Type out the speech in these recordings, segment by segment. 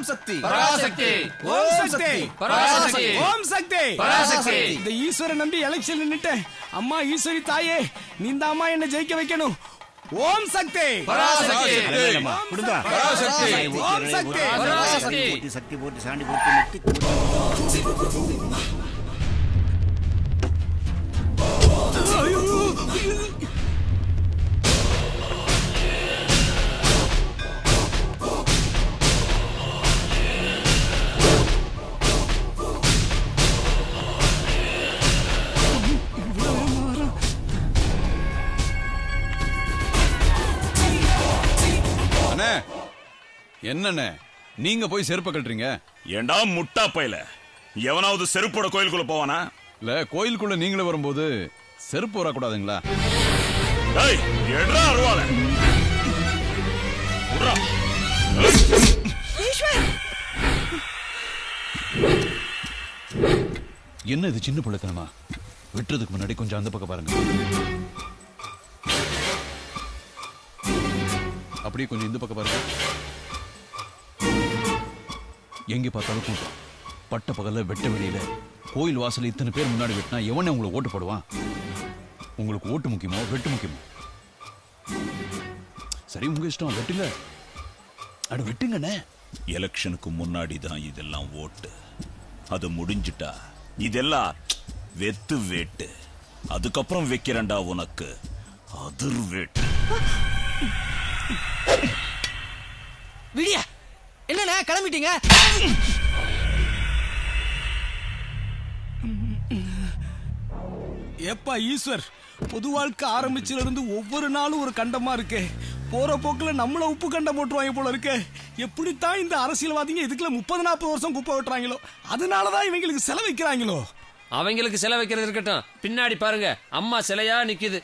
ஓம் சக்தி பராசக்தி ஓம் சக்தி பராசக்தி ஓம் சக்தி பராசக்தி இந்த ஈஸ்வரன் நம்பி எலெக்ஷன் நின்னுட்டேன் அம்மா ஈஸ்வரி தாயே நீ தான் அம்மா என்ன ஜெயிக்க வைக்கணும் ஓம் சக்தி பராசக்தி கொடுங்க பராசக்தி ஓம் சக்தி பராசக்தி போட்டி சக்தி போட்டு சாண்டி போட்டு முட்டி கூட்டி அண்ணே என்னண்ணே நீங்க போய் செருப்பை கட்டுறீங்க ஏண்டா முட்டா பையல எவனாவது செருப்போட கோயிலுக்குள்ள போவானா இல்ல கோயிலுக்குள்ள நீங்களே வரும்போது செருப்பு வரக்கூடாதுங்களா டேய் எட்ரா அருவாள விட்றா. என்ன இது சின்ன பிள்ளைத்தனமா வெட்டுறதுக்கு முன்னாடி கொஞ்சம் அந்த பக்கம் பாருங்க அப்படியே கொஞ்சம் இந்த பக்கம் பாருங்க எங்க பார்த்தாலும் கூட்டம் பட்ட பகல்ல வெட்ட வெளியில கோயில் வாசல்ல இத்தனை பேர் முன்னாடி வெட்டினா எவனே உங்களுக்கு ஓட்டு போடுவான் உங்களுக்கு ஓட்டு முக்கியமோ வெட்டு முக்கியமோ சரி உங்க இஷ்டம் வெட்டுங்க அட வெட்டுங்கண்ணே எலெக்ஷனுக்கு முன்னாடி தான் இதெல்லாம் ஓட்டு அது முடிஞ்சிட்டா இதெல்லாம் வெத்து வேட்டு அதுக்கப்புறம் வைக்கிறேன்டா உனக்கு அதிர் வேட்டு விடியா என்னண்ணே கிளம்பிட்டீங்க எப்பா ஈஸ்வர் பொது வாழ்க்கை ஆரம்பிச்சில இருந்து ஒவ்வொரு நாளும் ஒரு கண்டமா இருக்கு போற போக்குல நம்மள உப்பு கண்டம் போட்டுருவாங்க போல இருக்கு எப்படித்தான் இந்த அரசியல்வாதிங்க இதுக்குள்ள முப்பது நாற்பது வருஷம் குப்பை வெட்டுறாங்களோ அதனாலதான் இவங்களுக்கு செலவைக்கிறாங்களோ அவங்களுக்கு சிலை வைக்கிறது இருக்கட்டும் பின்னாடி பாருங்க அம்மா சிலையா நிக்குது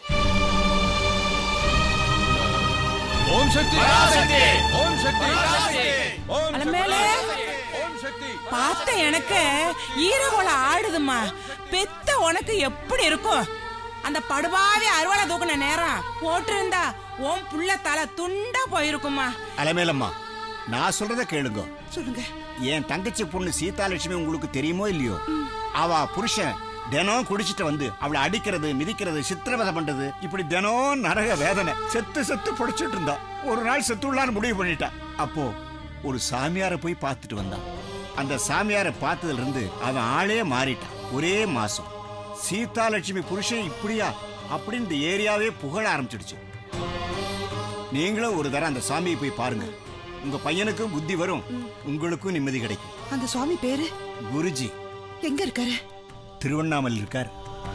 ஓம் சக்தி பராசக்தி ஓம் சக்தி பராசக்தி ஓம் அலமேலு ஓம் சக்தி பார்த்த எனக்கு ஈரகோல ஆடுதும்மா பெத்த உனக்கு எப்படி இருக்கும் அந்த படுபாவி அறுவடை தூக்குன நேரம் போட்டிருந்தா உன் புள்ள தலை துண்டா போயிருக்குமா அலமேலம்மா நான் சொல்றத கேளுங்க சொல்லுங்க என் தங்கச்சி பொண்ணு சீதாலட்சுமி உங்களுக்கு தெரியுமோ இல்லையோ அவ புருஷன் தினம் குடிச்சிட்டு வந்து அவளை அடிக்கிறது மிதிக்கிறது சித்திரவதை பண்றது இப்படி தினம் நரக வேதனை செத்து செத்து பொடிச்சிட்டு இருந்தா ஒரு நாள் செத்துள்ளான்னு முடிவு பண்ணிட்டா அப்போ ஒரு சாமியாரை போய் பார்த்துட்டு வந்தான் அந்த சாமியாரை பார்த்ததுல இருந்து அவன் ஆளே மாறிட்டான் ஒரே மாசம் சீதாலட்சுமி புருஷன் இப்படியா அப்படின்னு இந்த ஏரியாவே புகழ ஆரம்பிச்சிடுச்சு நீங்களும் ஒரு தடவை அந்த சாமியை போய் பாருங்க உங்க பையனுக்கும் புத்தி வரும் உங்களுக்கும் நிம்மதி கிடைக்கும் அந்த சுவாமி பேரு குருஜி எங்க இருக்காரு திருவண்ணாமலை இருக்கார்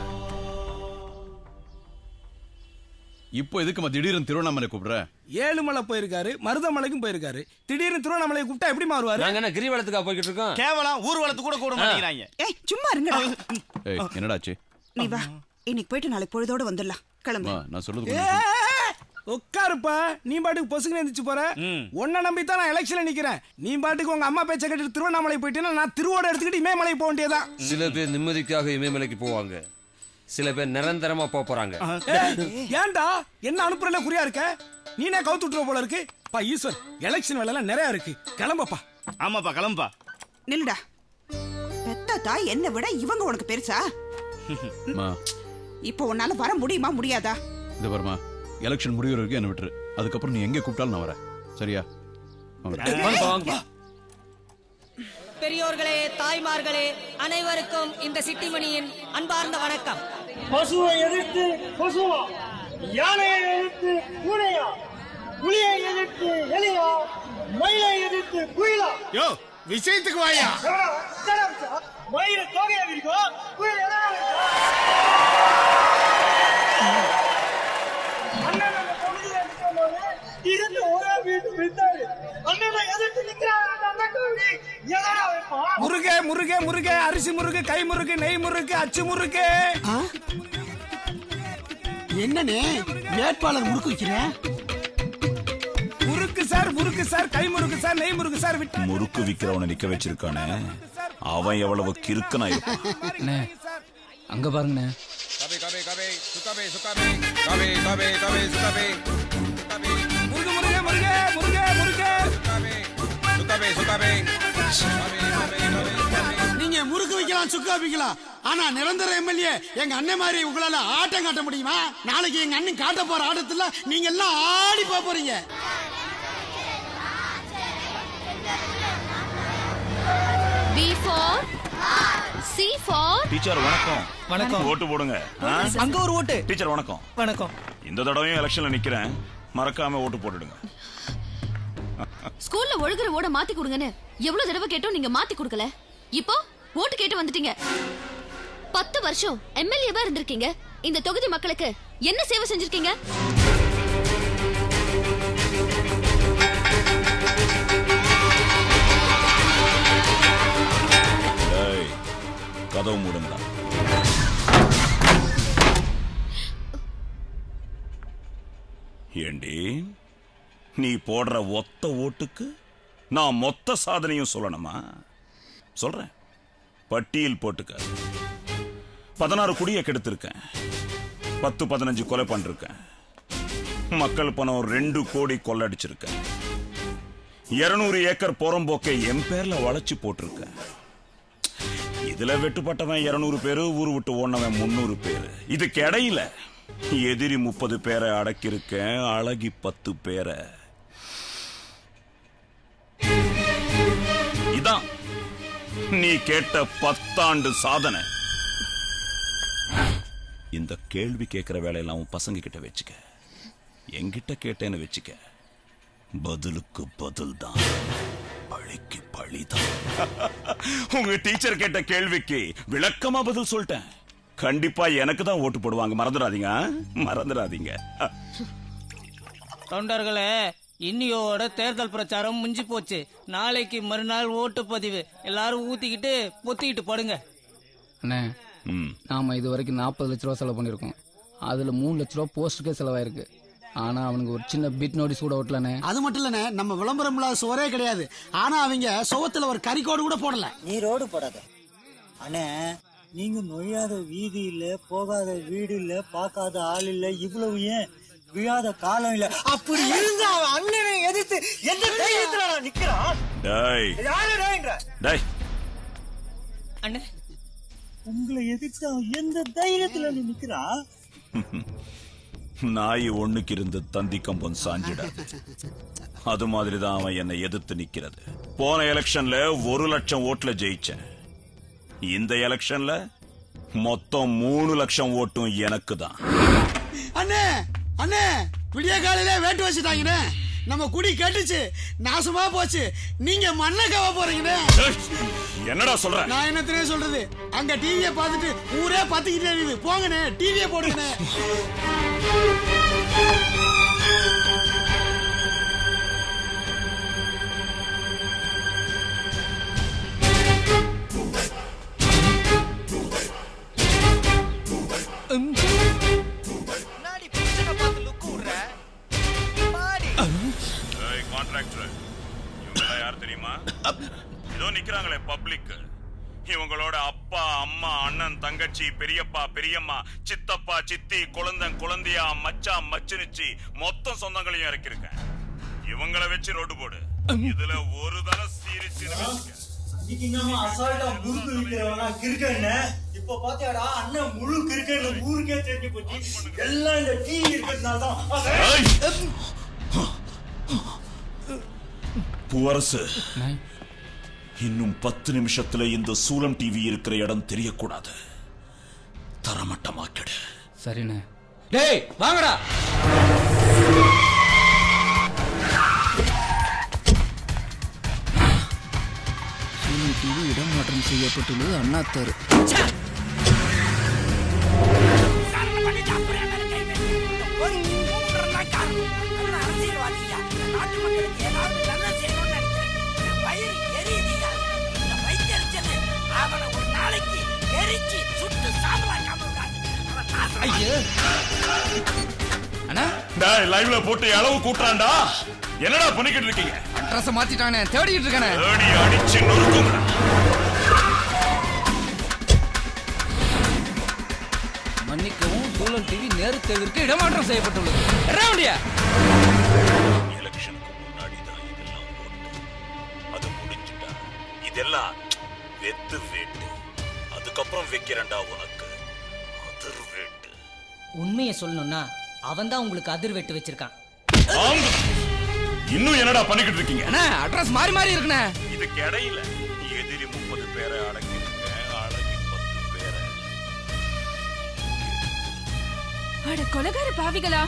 இப்போ எதுக்குமா திடீர்னு திருவண்ணாமலை கூப்பிடுற ஏழுமலை போயிருக்காரு மருதமலைக்கும் போயிருக்காரு திடீர்னு திருவண்ணாமலையை கூப்பிட்டா எப்படி மாறுவாரு நாங்க என்ன கிரிவலத்துக்கா போய்கிட்டு இருக்கோம் கேவலம் ஊர்வலத்து கூட கூட மாட்டேங்கிறாங்க ஏய் சும்மா இருங்கடா ஏய் என்னடாச்சு நீ வா இன்னைக்கு போயிட்டு நாளைக்கு பொழுதோட வந்துடலாம் கிளம்பு அம்மா, நான் சொல்றது ஏ, கொஞ்சம் கேளு. உட்காருப்பா நீ பாட்டுக்கு பொசுக்கு எந்திரிச்சு போற உன்னை நம்பி தான் நான் எலெக்ஷன்ல நிக்கிறேன் நீ பாட்டுக்கு உங்க அம்மா பேச்ச கேட்டு திருவண்ணாமலை போயிட்டேன்னா நான் திருவோட எடுத்துக்கிட்டு இமயமலை போக வேண்டியதான் சில பேர் நிம்மதிக்காக இமயமலைக்கு போவாங்க சில பேர் நிரந்தரமா போப் போறாங்க ஏய், ஏன்டா என்ன அனுப்புறல குறியா இருக்க நீனே கவுத்து விட்டுருவ போல இருக்கு பா ஈஸ்வர் எலெக்ஷன் வேலை எல்லாம் நிறைய இருக்கு கிளம்பப்பா ஆமாப்பா கிளம்புப்பா நில்லுடா பெத்த தாய் என்னை விட இவங்க உனக்கு பெருசா அம்மா, இப்போ உன்னால வர முடியுமா முடியாதா இது பாருமா எலெக்ஷன் முடிகிற வரைக்கும் என்ன விட்டுரு அதுக்கப்புறம் நீ எங்க கூப்பிட்டாலும் நான் வரேன் சரியா வாங்க. வாங்க, வாங்க. பெரியோர்களே தாய்மார்களே அனைவருக்கும் இந்த சிட்டிமணியின் அன்பார்ந்த வணக்கம் பசுவை எதிர்த்து பசுவா யானையை எதிர்த்து பூனையா புலியை எதிர்த்து எலியா மயிலை எதிர்த்து குயிலா யோ விஷயத்துக்கு வாயா மயில தொகையா இருக்கும் குயில் எதா அண்ணன் அந்த தொகுதியை நிற்கும்போது இருந்து ஒரே வீட்டு வித்தாரு அண்ணனை எதிர்த்து நிக்கிறாங்க அந்த தொகுதி எதனா வைப்பான் முருகே முருகே முருகே அரிசி முருகு கை முருகு நெய் முருகு அச்சு முருகு என்னனே வேட்பாளர் முறுக்கு வைக்கிறேன் முறுக்கு சார் முறுக்கு சார் கை முறுக்கு சார் நெய் முறுக்கு சார் விட்டு முறுக்கு விக்கிறவனை நிக்க வச்சிருக்கானே அவன் எவ்வளவு கிறுக்கனா இருப்பான் அங்க பாருங்கண்ணே முருகு முருகே முருகே முருகே முருகே நீங்க முறுக்கு வைக்கலாம் சுக்கா வைக்கலாம் ஆனா நிரந்தர எம்எல்ஏ எங்க அண்ணன் மாதிரி உங்களால ஆட்டம் காட்ட முடியுமா நாளைக்கு எங்க அண்ணன் காட்ட போற ஆட்டத்துல நீங்க எல்லாம் ஆடி போக போறீங்க B for C for teacher வணக்கம் வணக்கம். ஓட்டு போடுங்க ஆ? அங்க ஒரு ஓட்டு டீச்சர் வணக்கம் வணக்கம் இந்த தடவையும் எலெக்ஷன்ல நிக்கிறேன் மறக்காம ஓட்டு போட்டுடுங்க ஸ்கூல்ல ஒழுகுற ஓட மாத்தி கொடுங்கன்னு எவ்வளவு தடவை கேட்டோம் நீங்க மாத்தி கொடுக்கல இப்போ ஓட்டு கேட்டு வந்துட்டீங்க பத்து வருஷம் எம்எல்ஏவா இருந்திருக்கீங்க இந்த தொகுதி மக்களுக்கு என்ன சேவை செஞ்சிருக்கீங்க டேய், கதவு மூடுங்கடா ஏண்டி நீ போடுற ஒத்த ஓட்டுக்கு நான் மொத்த சாதனையும் சொல்லணுமா சொல்றேன் பட்டியல் போட்டுக்க பதினாறு குடியை கெடுத்திருக்கேன் பத்து பதினஞ்சு கொலை பண்ணிருக்கேன் மக்கள் பணம் ரெண்டு கோடி கொள்ளடிச்சிருக்கேன் இருநூறு ஏக்கர் புறம்போக்கை என் பேர்ல வளைச்சு போட்டிருக்கேன் இதுல வெட்டுப்பட்டவன் இருநூறு பேரு ஊரு விட்டு ஓடினவன் முன்னூறு பேரு இதுக்கு இடையில எதிரி முப்பது பேரை அடக்கியிருக்கேன் அழகி பத்து பேரை இதான் நீ கேட்ட பத்தாண்டு சாதனை இந்த கேள்வி கேட்கிற வேலையெல்லாம் உன் பசங்க கிட்ட வச்சுக்க என்கிட்ட கேட்டேன்னு வச்சுக்க பதிலுக்கு பதில் தான் பழிக்கு பழிதான் உங்க டீச்சர் கேட்ட கேள்விக்கு விளக்கமா பதில் சொல்லிட்டேன் கண்டிப்பா எனக்கு தான் ஓட்டு போடுவாங்க மறந்துடாதீங்க ஆ? மறந்துடாதீங்க தொண்டர்களே இன்னியோட தேர்தல் பிரச்சாரம் முடிஞ்சு போச்சு நாளைக்கு மறுநாள் ஓட்டு பதிவு எல்லாரும் ஊத்திக்கிட்டு பொத்திக்கிட்டு படுங்க அண்ணே ம் நாம இது வரைக்கும் நாற்பது லட்ச ரூபா செலவு பண்ணியிருக்கோம் அதுல மூணு லட்ச ரூபா போஸ்ட்டுக்கே செலவாயிருக்கு ஆனா அவனுக்கு ஒரு சின்ன பிட் நோட்டீஸ் கூட ஓட்டலண்ணே அது மட்டும் இல்லண்ணே நம்ம விளம்பரம் இல்லாத சுவரே கிடையாது ஆனா அவங்க சுவத்துல ஒரு கறிக்கோடு கூட போடல நீ ரோடு போடாத அண்ணே நீங்க நுழையாத வீதி இல்ல போகாத வீடு இல்ல பார்க்காத ஆள் இல்ல இவ்வளவு ஏன் விழாத காலம் இல்ல அப்படி இருந்தா அவன் அண்ணனை எதிர்த்து எந்த தைரியத்துல நான் நிக்கிறான் டேய் யாரு டேய்ன்ற? டேய் அண்ணே உங்களை எதிர்த்து அவன் எந்த தைரியத்துல நீ நிக்கிறான் நாய் ஒண்ணுக்கு இருந்து தந்தி கம்பம் சாஞ்சிடாது அது மாதிரி தான் அவன் என்னை எதிர்த்து நிக்கிறது போன எலெக்ஷன்ல ஒரு லட்சம் ஓட்டுல ஜெயிச்சேன் இந்த எலெக்ஷன்ல மொத்தம் மூணு லட்சம் ஓட்டும் எனக்கு தான் அண்ணே அண்ணே விடிய காலையில வேட்டு வச்சுட்டாங்கண்ணே நம்ம குடி கட்டுச்சு நாசமா போச்சு நீங்க மண்ணை கவ போறீங்கண்ணே என்னடா சொல்ற நான் என்னத்தனே சொல்றது அங்க டிவிய பார்த்துட்டு ஊரே பார்த்துக்கிட்டே இருக்குது போங்கண்ணே டிவிய போடுங்கண்ணே கான்ட்ராக்டர் இவங்க யார் தெரியுமா இதோ நிக்கிறாங்களே பப்ளிக் இவங்களோட அப்பா அம்மா அண்ணன் தங்கச்சி பெரியப்பா பெரியம்மா சித்தப்பா சித்தி குழந்தன் குழந்தையா மச்சான் மச்சினிச்சி மொத்தம் சொந்தங்களையும் இறக்கிருக்கேன் இவங்கள வச்சு ரோடு போடு இதுல ஒரு தலை சீரிச்சு இன்னைக்கு நம்ம அசால்ட்டா முறுக்கு விற்கிறவனா கிறுக்கன்னு இப்ப பாத்தியாடா அண்ணன் முழு கிறுக்கன்னு ஊருக்கே தெரிஞ்சு போச்சு எல்லாம் இந்த டிவி இருக்கிறதுனால தான் பூவரசு இன்னும் பத்து நிமிஷத்துல இந்த சூலம் டிவி இருக்கிற இடம் தெரியக்கூடாது தரமட்டமாக்கிடு சரிண்ணே டேய் வாங்கடா டிவி இடமாற்றம் செய்யப்பட்டுள்ளது அண்ணாத்தாரு அண்ணா டேய் லைவ்ல போட்டு அளவு கூட்டுறான்டா என்னடா பண்ணிக்கிட்டு இருக்கீங்க அட்ரஸ் மாத்திட்டானே தேடிட்டு இருக்கானே தேடி அடிச்சு நொறுக்குங்கடா மன்னிக்கவும் சூழல் டிவி நேரு தேர்விற்கு இடமாற்றம் செய்யப்பட்டுள்ளது எறாவண்டியா எலெக்ஷனுக்கு முன்னாடி தான் இதெல்லாம் ஓட்டு அது இதெல்லாம் வெத்து வேட்டு அதுக்கப்புறம் வைக்கிறேன்டா உனக்கு அதிர் வேட்டு உண்மையை சொல்லணும்னா அவன் தான் உங்களுக்கு அதிர்வெட்டு வச்சிருக்கான் ஆம். இன்னும் என்னடா பண்ணிக்கிட்டு இருக்கீங்க அட்ரஸ் மாறி மாறி இருக்குண்ணே இதுக்கு இடையில எதிரி முப்பது பேரை அடக்கிருக்கேன் அழகி பத்து பேரை அட கொலகார பாவிகளா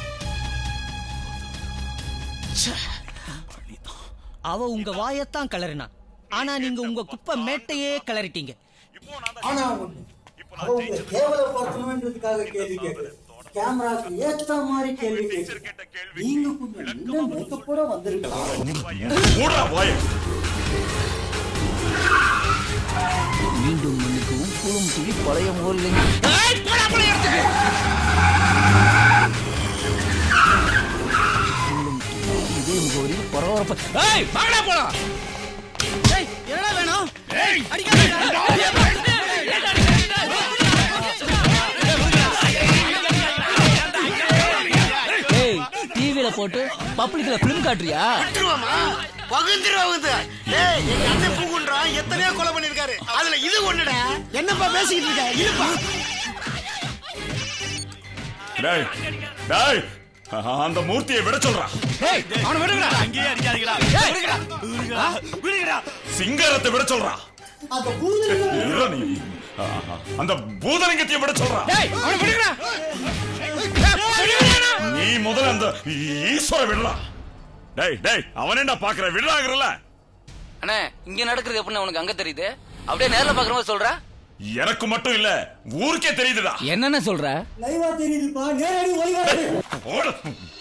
அவ உங்க வாயத்தான் கிளறினா ஆனா நீங்க உங்க குப்பை மேட்டையே கிளறிட்டீங்க ஆனா ஒண்ணு அவ உங்களை கேவலப்படுத்தணுன்றதுக்காக கேள்வி கேட்கல கேமராக்கு ஏத்த மாதிரி கேள்வி கேட்கல நீங்க கொஞ்சம் இன்னும் மேக்கப்போட வந்திருக்கலாம் மூடா வாய மீண்டும் மன்னிக்கவும் குளம் துளி பழைய முகலில் இதே முகவரியில் பரபரப்பு ஏய் வாங்கடா போலாம் ஏய் என்னடா வேணும் ஏய் டிவியில போட்டு பப்ளிக்ல பிலிம் காட்டுறியா விட்டுருவாமா பகுந்துருவாங்க ஏய் எங்க அண்ணன் பூங்குன்றான் எத்தனையோ கொலை பண்ணிருக்காரு அதுல இது ஒண்ணுடா என்னப்பா பேசிக்கிட்டு இருக்க இருப்பா டேய் டேய் அந்த மூர்த்தியை விட சொல்றான் ஏய் அவனை விடுங்கடா அங்கேயே அடிக்காதீங்களா சிங்காரத்தை விட சொல்றான் அந்த பூதலிங்க இருடா நீ அந்த பூதலிங்கத்தையும் விட சொல்றான் ஏய் அவனை விடுங்கடா நீ முதல்ல அந்த ஈஸ்வர விடலாம் டேய் டேய் அவனேண்டா பாக்குற விடலாங்கிறல அண்ணே இங்க நடக்கிறது எப்படின்னு உனக்கு அங்க தெரியுது அப்படியே நேர்ல பாக்குற மாதிரி சொல்ற எனக்கு மட்டும் இல்ல ஊருக்கே தெரியுதுடா என்னென்ன சொல்ற லைவா தெரியுதுப்பா நேரடி ஒளிவாரு ஓடு.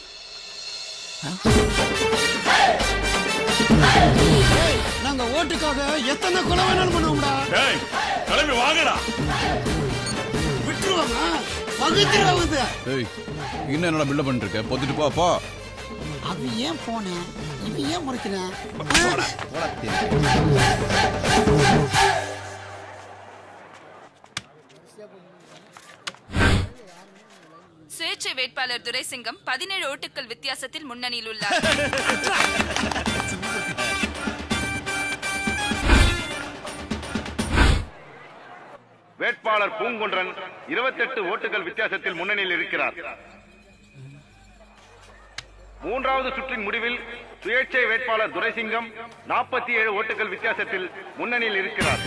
நாங்க ஓட்டுக்காக எத்தனை கொலை வேணாலும் பண்ணுவோம்டா டேய் கிளம்பி வாங்கடா விட்டுருவாமா பகுந்துருவாங்க ஏய் இன்னும் என்னடா பில்டப் பண்ணிட்டு இருக்க பொத்துட்டு போ போ அவன் ஏன் போனேன் இவன் ஏன் முறைக்கிறேன் சுயேட்சை வேட்பாளர் துரைசிங்கம் பதினேழு ஓட்டுகள் வித்தியாசத்தில் முன்னணியில் உள்ளார் வேட்பாளர் பூங்குன்றன் இருபத்தெட்டு ஓட்டுகள் வித்தியாசத்தில் முன்னணியில் இருக்கிறார் மூன்றாவது சுற்றின் முடிவில் சுயேட்சை வேட்பாளர் துரைசிங்கம் நாற்பத்தி ஏழு ஓட்டுகள் வித்தியாசத்தில் முன்னணியில் இருக்கிறார்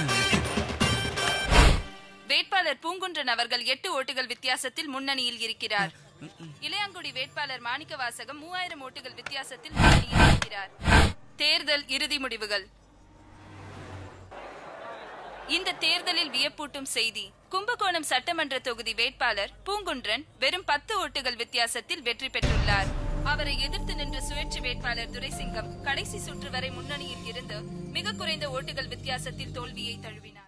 வேட்பாளர் பூங்குன்றன் அவர்கள் எட்டு ஓட்டுகள் வித்தியாசத்தில் முன்னணியில் இருக்கிறார் இளையாங்குடி வேட்பாளர் மாணிக்க வாசகம் மூவாயிரம் ஓட்டுகள் வித்தியாசத்தில் முன்னணியில் இருக்கிறார் தேர்தல் இறுதி முடிவுகள் இந்த தேர்தலில் வியப்பூட்டும் செய்தி கும்பகோணம் சட்டமன்ற தொகுதி வேட்பாளர் பூங்குன்றன் வெறும் பத்து ஓட்டுகள் வித்தியாசத்தில் வெற்றி பெற்றுள்ளார் அவரை எதிர்த்து நின்ற சுயேட்சை வேட்பாளர் துரைசிங்கம் கடைசி சுற்று வரை முன்னணியில் இருந்து மிக குறைந்த ஓட்டுகள் வித்தியாசத்தில் தோல்வியை தழுவினார்